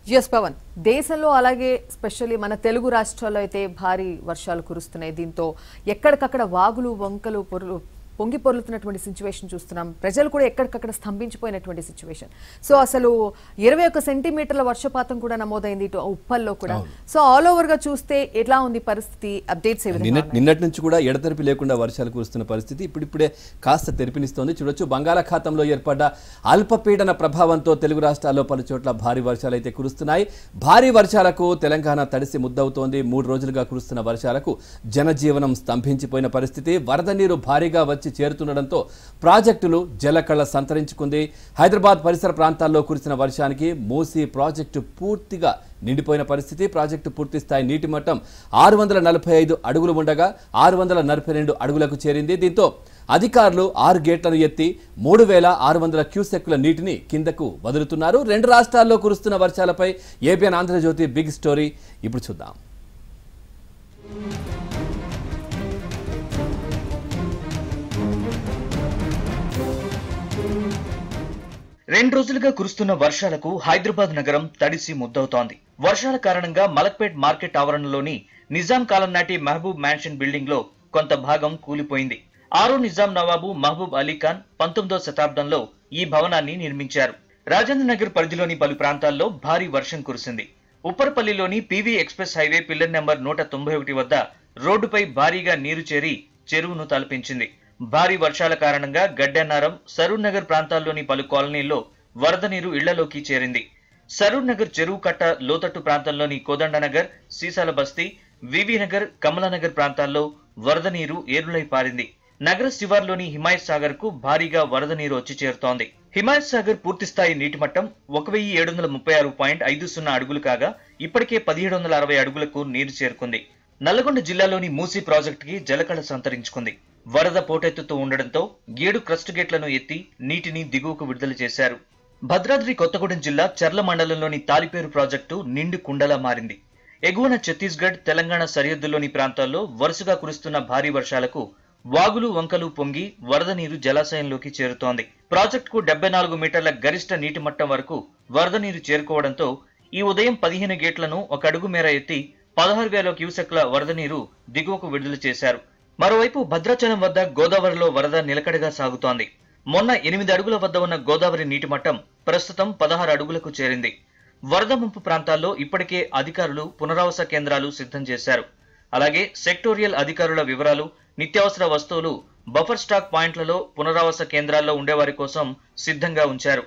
Yes Pawan దేశంలో అలాగే specially మన తెలుగు రాష్ట్రాల్లో అయితే భారీ వర్షాలు కురుస్తున్నాయి దీంతో ఎక్కడికక్కడ వాగులు వంకలు పొరులు పొంగి పొర్లుతున్నటువంటి సిచ్యువేషన్ చూస్తున్నాం ప్రజలు కూడా ఎక్కడికక్కడ స్తంభించిపోయినటువంటి సిచ్యువేషన్ సో అసలు ఇరవై ఒక్క సెంటీమీటర్ల వర్షపాతం కూడా నమోదైంది ఇటు ఉప్పల్లో కూడా సో ఆల్ ఓవర్ గా చూస్తే ఎలా ఉంది పరిస్థితి అప్డేట్స్ ఏ విధంగా నిన్న ఉన్నాయి? నిన్నటి నుంచి కూడా ఎడతెరిపి లేకుండా వర్షాలు కురుస్తున్న పరిస్థితి ఇప్పుడిప్పుడే కాస్త తెరిపినిస్తోంది చూడొచ్చు బంగాళాఖాతంలో ఏర్పడ్డ అల్పపీడన ప్రభావంతో తెలుగు రాష్ట్రాల్లో పలు చోట్ల భారీ వర్షాలు అయితే కురుస్తున్నాయి భారీ వర్షాలకు తెలంగాణ తడిసి ముద్దవుతోంది మూడు రోజులుగా కురుస్తున్న వర్షాలకు జనజీవనం స్తంభించిపోయిన పరిస్థితి వరద నీరు భారీగా వచ్చి చేరుతుండడంతో ప్రాజెక్టులు జలకళ సంతరించుకుంది హైదరాబాద్ పరిసర ప్రాంతాల్లో కురిసిన వర్షానికి మూసీ ప్రాజెక్టు పూర్తిగా నిండిపోయిన పరిస్థితి ప్రాజెక్టు పూర్తి స్థాయి నీటి మట్టం ఆరు వందల నలభై ఐదు అడుగులు ఉండగా ఆరు వందల నలభై రెండు అడుగులకు చేరింది దీంతో అధికారులు ఆరు గేట్లను ఎత్తి మూడు వేల ఆరు వందల క్యూసెక్కుల నీటిని కిందకు వదులుతున్నారు రెండు రాష్ట్రాల్లో కురుస్తున్న వర్షాలపై ఏబిఎన్ ఆంధ్రజ్యోతి బిగ్ స్టోరీ ఇప్పుడు చూద్దాం రెండు రోజులుగా కురుస్తున్న వర్షాలకు హైదరాబాద్ నగరం తడిసి ముద్దవుతోంది వర్షాల కారణంగా మలక్పేట్ మార్కెట్ ఆవరణలోని నిజాం కాలం నాటి మహబూబ్ మ్యాన్షన్ బిల్డింగ్ లో కొంత భాగం కూలిపోయింది ఆరో నిజాం నవాబు మహబూబ్ అలీ ఖాన్ పంతొమ్మిదో శతాబ్దంలో ఈ భవనాన్ని నిర్మించారు రాజేంద్ర నగర్ పరిధిలోని పలు ప్రాంతాల్లో భారీ వర్షం కురిసింది ఉప్పరపల్లిలోని PV express highway pillar number నూట తొంభై ఒకటి వద్ద రోడ్డుపై భారీగా నీరు చేరి చెరువును తలపించింది భారీ వర్షాల కారణంగా గడ్డన్నారం సరూర్ నగర్ ప్రాంతాల్లోని పలు కాలనీల్లో వరద నీరు ఇళ్లలోకి చేరింది సరూర్ నగర్ చెరువు కట్ట లోతట్టు ప్రాంతంలోని కోదండనగర్ సీసాల బస్తీ వివి నగర్ కమలానగర్ ప్రాంతాల్లో వరద నీరు ఏరులై పారింది నగర శివార్లోని హిమాయత్ సాగర్ కు భారీగా వరద నీరు వచ్చి చేరుతోంది హిమాయత్ సాగర్ పూర్తి స్థాయి నీటి మట్టం ఒక వెయ్యి ఏడు వందల ముప్పై ఆరు పాయింట్ ఐదు సున్నా అడుగులు కాగా ఇప్పటికే పదిహేడు వందల అరవై అడుగులకు నీరు చేరుకుంది నల్లగొండ జిల్లాలోని మూసీ ప్రాజెక్టుకి జలకళ సంతరించుకుంది వరద పోటెత్తుతూ ఉండడంతో ఏడు క్రస్ట్ గేట్లను ఎత్తి నీటిని దిగువకు విడుదల చేశారు భద్రాద్రి కొత్తగూడెం జిల్లా చర్ల మండలంలోని తాలిపేరు ప్రాజెక్టు నిండు కుండలా మారింది ఎగువన ఛత్తీస్గఢ్ తెలంగాణ సరిహద్దుల్లోని ప్రాంతాల్లో వరుసగా కురుస్తున్న భారీ వర్షాలకు వాగులు వంకలు పొంగి వరద నీరు జలాశయంలోకి చేరుతోంది ప్రాజెక్టుకు డెబ్బై నాలుగు మీటర్ల గరిష్ట నీటి మట్టం వరకు వరద నీరు చేరుకోవడంతో ఈ ఉదయం పదిహేను గేట్లను ఒక అడుగు మేర ఎత్తి పదహారు వేల క్యూసెక్ల వరద నీరు దిగువకు విడుదల చేశారు మరోవైపు భద్రాచలం వద్ద గోదావరిలో వరద నిలకడగా సాగుతోంది మొన్న ఎనిమిది అడుగుల వద్ద ఉన్న గోదావరి నీటి మట్టం ప్రస్తుతం పదహారు అడుగులకు చేరింది వరద ముంపు ప్రాంతాల్లో ఇప్పటికే అధికారులు పునరావాస కేంద్రాలు సిద్ధం చేశారు అలాగే సెక్టోరియల్ అధికారుల వివరాలు నిత్యావసర వస్తువులు బఫర్ స్టాక్ పాయింట్లలో పునరావాస కేంద్రాల్లో ఉండేవారి కోసం సిద్ధంగా ఉంచారు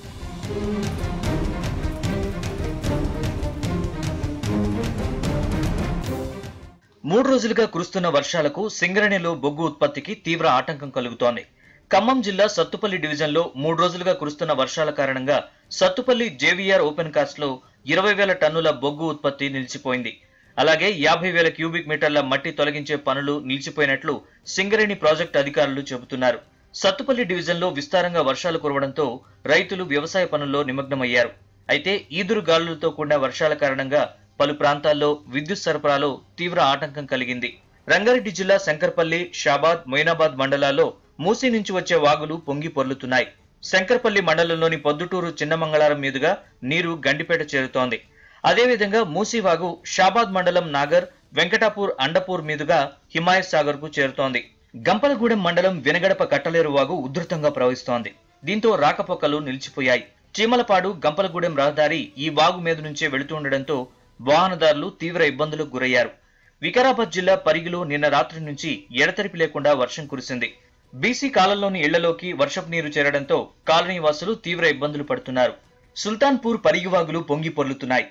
మూడు రోజులుగా కురుస్తున్న వర్షాలకు సింగరేణిలో బొగ్గు ఉత్పత్తికి తీవ్ర ఆటంకం కలుగుతోంది ఖమ్మం జిల్లా సత్తుపల్లి డివిజన్లో మూడు రోజులుగా కురుస్తున్న వర్షాల కారణంగా సత్తుపల్లి జేవీఆర్ ఓపెన్ కాస్ట్ లో ఇరవై వేల టన్నుల బొగ్గు ఉత్పత్తి నిలిచిపోయింది అలాగే యాభై వేల క్యూబిక్ మీటర్ల మట్టి తొలగించే పనులు నిలిచిపోయినట్లు సింగరేణి ప్రాజెక్టు అధికారులు చెబుతున్నారు సత్తుపల్లి డివిజన్లో విస్తారంగా వర్షాలు కురవడంతో రైతులు వ్యవసాయ పనుల్లో నిమగ్నమయ్యారు అయితే ఈదురు గాలులతో కూడిన వర్షాల కారణంగా పలు ప్రాంతాల్లో విద్యుత్ సరఫరాలో తీవ్ర ఆటంకం కలిగింది రంగారెడ్డి జిల్లా శంకర్పల్లి షాబాద్ మొయినాబాద్ మండలాల్లో మూసీ నుంచి వచ్చే వాగులు పొంగి పొర్లుతున్నాయి శంకర్పల్లి మండలంలోని పొద్దుటూరు చిన్నమంగళారం మీదుగా నీరు గండిపేట చేరుతోంది అదేవిధంగా మూసీ వాగు షాబాద్ మండలం నాగర్ వెంకటాపూర్ అండపూర్ మీదుగా హిమాయత్ సాగర్ కు చేరుతోంది గంపలగూడెం మండలం వెనగడప కట్టలేరు వాగు ఉధృతంగా ప్రవహిస్తోంది దీంతో రాకపోకలు నిలిచిపోయాయి చీమలపాడు గంపలగూడెం రహదారి ఈ వాగు మీద నుంచే వెళుతుండటంతో వాహనదారులు తీవ్ర ఇబ్బందులకు గురయ్యారు వికారాబాద్ జిల్లా పరిగిలో నిన్న రాత్రి నుంచి ఎడతెరిపి లేకుండా వర్షం కురిసింది బీసీ కాలంలోని ఇళ్లలోకి వర్షపు నీరు చేరడంతో కాలనీ వాసులు తీవ్ర ఇబ్బందులు పడుతున్నారు సుల్తాన్పూర్ పరిగి వాగులు పొంగి పొర్లుతున్నాయి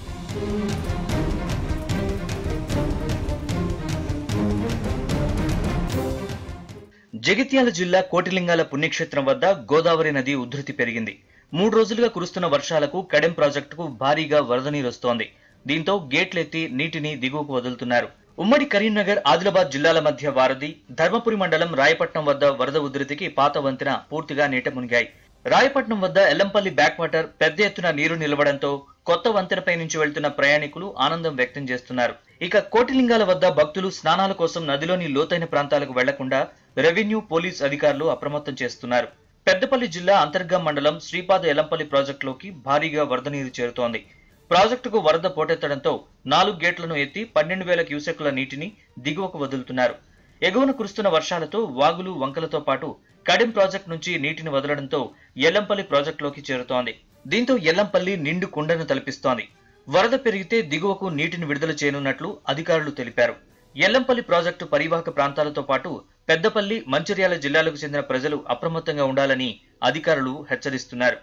జగిత్యాల జిల్లా కోటిలింగాల పుణ్యక్షేత్రం వద్ద గోదావరి నది ఉధృతి పెరిగింది మూడు రోజులుగా కురుస్తున్న వర్షాలకు కడెం ప్రాజెక్టుకు భారీగా వరద నీరు వస్తోంది దీంతో గేట్లెత్తి నీటిని దిగువకు వదులుతున్నారు ఉమ్మడి కరీంనగర్ ఆదిలాబాద్ జిల్లాల మధ్య వారధి ధర్మపురి మండలం రాయపట్నం వద్ద వరద ఉధృతికి పాత వంతెన పూర్తిగా నీట మునిగాయి రాయపట్నం వద్ద ఎల్లంపల్లి బ్యాక్ వాటర్ పెద్ద ఎత్తున నీరు నిలవడంతో కొత్త వంతెనపై నుంచి వెళ్తున్న ప్రయాణికులు ఆనందం వ్యక్తం చేస్తున్నారు ఇక కోటిలింగాల వద్ద భక్తులు స్నానాల కోసం నదిలోని లోతైన ప్రాంతాలకు వెళ్లకుండా రెవెన్యూ పోలీస్ అధికారులు అప్రమత్తం చేస్తున్నారు పెద్దపల్లి జిల్లా అంతర్గం మండలం శ్రీపాద ఎలంపల్లి ప్రాజెక్టులోకి భారీగా వరద నీరు చేరుతోంది ప్రాజెక్టుకు వరద పోటెత్తడంతో నాలుగు గేట్లను ఎత్తి పన్నెండు వేల క్యూసెక్కుల నీటిని దిగువకు వదులుతున్నారు ఎగువన కురుస్తున్న వర్షాలతో వాగులు వంకలతో పాటు కడిం ప్రాజెక్టు నుంచి నీటిని వదలడంతో ఎల్లంపల్లి ప్రాజెక్టులోకి చేరుతోంది దీంతో ఎల్లంపల్లి నిండు కుండను తలపిస్తోంది వరద పెరిగితే దిగువకు నీటిని విడుదల చేయనున్నట్లు అధికారులు తెలిపారు ఎల్లంపల్లి ప్రాజెక్టు పరివాహక ప్రాంతాలతో పాటు పెద్దపల్లి మంచిర్యాల జిల్లాలకు చెందిన ప్రజలు అప్రమత్తంగా ఉండాలని అధికారులు హెచ్చరిస్తున్నారు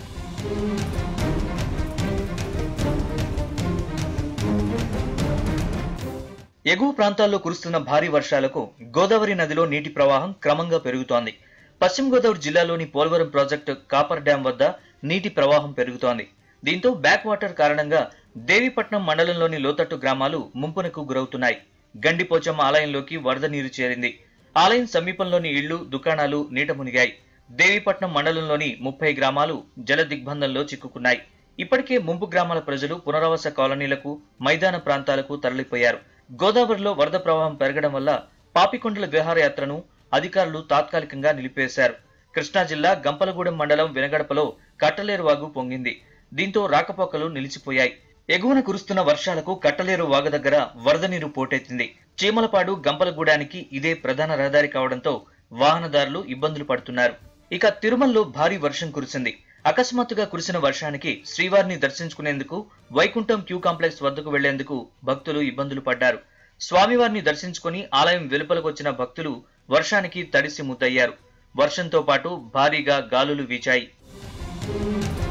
ఎగువ ప్రాంతాల్లో కురుస్తున్న భారీ వర్షాలకు గోదావరి నదిలో నీటి ప్రవాహం క్రమంగా పెరుగుతోంది పశ్చిమ గోదావరి జిల్లాలోని పోలవరం ప్రాజెక్టు కాపర్ డ్యాం వద్ద నీటి ప్రవాహం పెరుగుతోంది దీంతో బ్యాక్ వాటర్ కారణంగా దేవీపట్నం మండలంలోని లోతట్టు గ్రామాలు ముంపునకు గురవుతున్నాయి గండిపోచమ్మ ఆలయంలోకి వరద నీరు చేరింది ఆలయం సమీపంలోని ఇళ్లు దుకాణాలు నీట మునిగాయి దేవీపట్నం మండలంలోని ముప్పై గ్రామాలు జల దిగ్బంధంలో చిక్కుకున్నాయి ఇప్పటికే ముంపు గ్రామాల ప్రజలు పునరావాస కాలనీలకు మైదాన ప్రాంతాలకు తరలిపోయారు గోదావరిలో వరద ప్రవాహం పెరగడం వల్ల పాపికొండల విహారయాత్రను అధికారులు తాత్కాలికంగా నిలిపేశారు కృష్ణా జిల్లా గంపలగూడెం మండలం వెనగడపలో కట్టలేరు వాగు పొంగింది దీంతో రాకపోకలు నిలిచిపోయాయి ఎగువన కురుస్తున్న వర్షాలకు కట్టలేరు వాగు దగ్గర వరద నీరు పోటెత్తింది చీమలపాడు గంపలగూడానికి ఇదే ప్రధాన రహదారి కావడంతో వాహనదారులు ఇబ్బందులు పడుతున్నారు ఇక తిరుమలలో భారీ వర్షం కురిసింది అకస్మాత్తుగా కురిసిన వర్షానికి శ్రీవారిని దర్శించుకునేందుకు వైకుంఠం క్యూ కాంప్లెక్స్ వద్దకు వెళ్లేందుకు భక్తులు ఇబ్బందులు పడ్డారు స్వామివారిని దర్శించుకుని ఆలయం వెలుపలకు వచ్చిన భక్తులు వర్షానికి తడిసి ముద్దయ్యారు వర్షంతో పాటు భారీగా గాలులు వీచాయి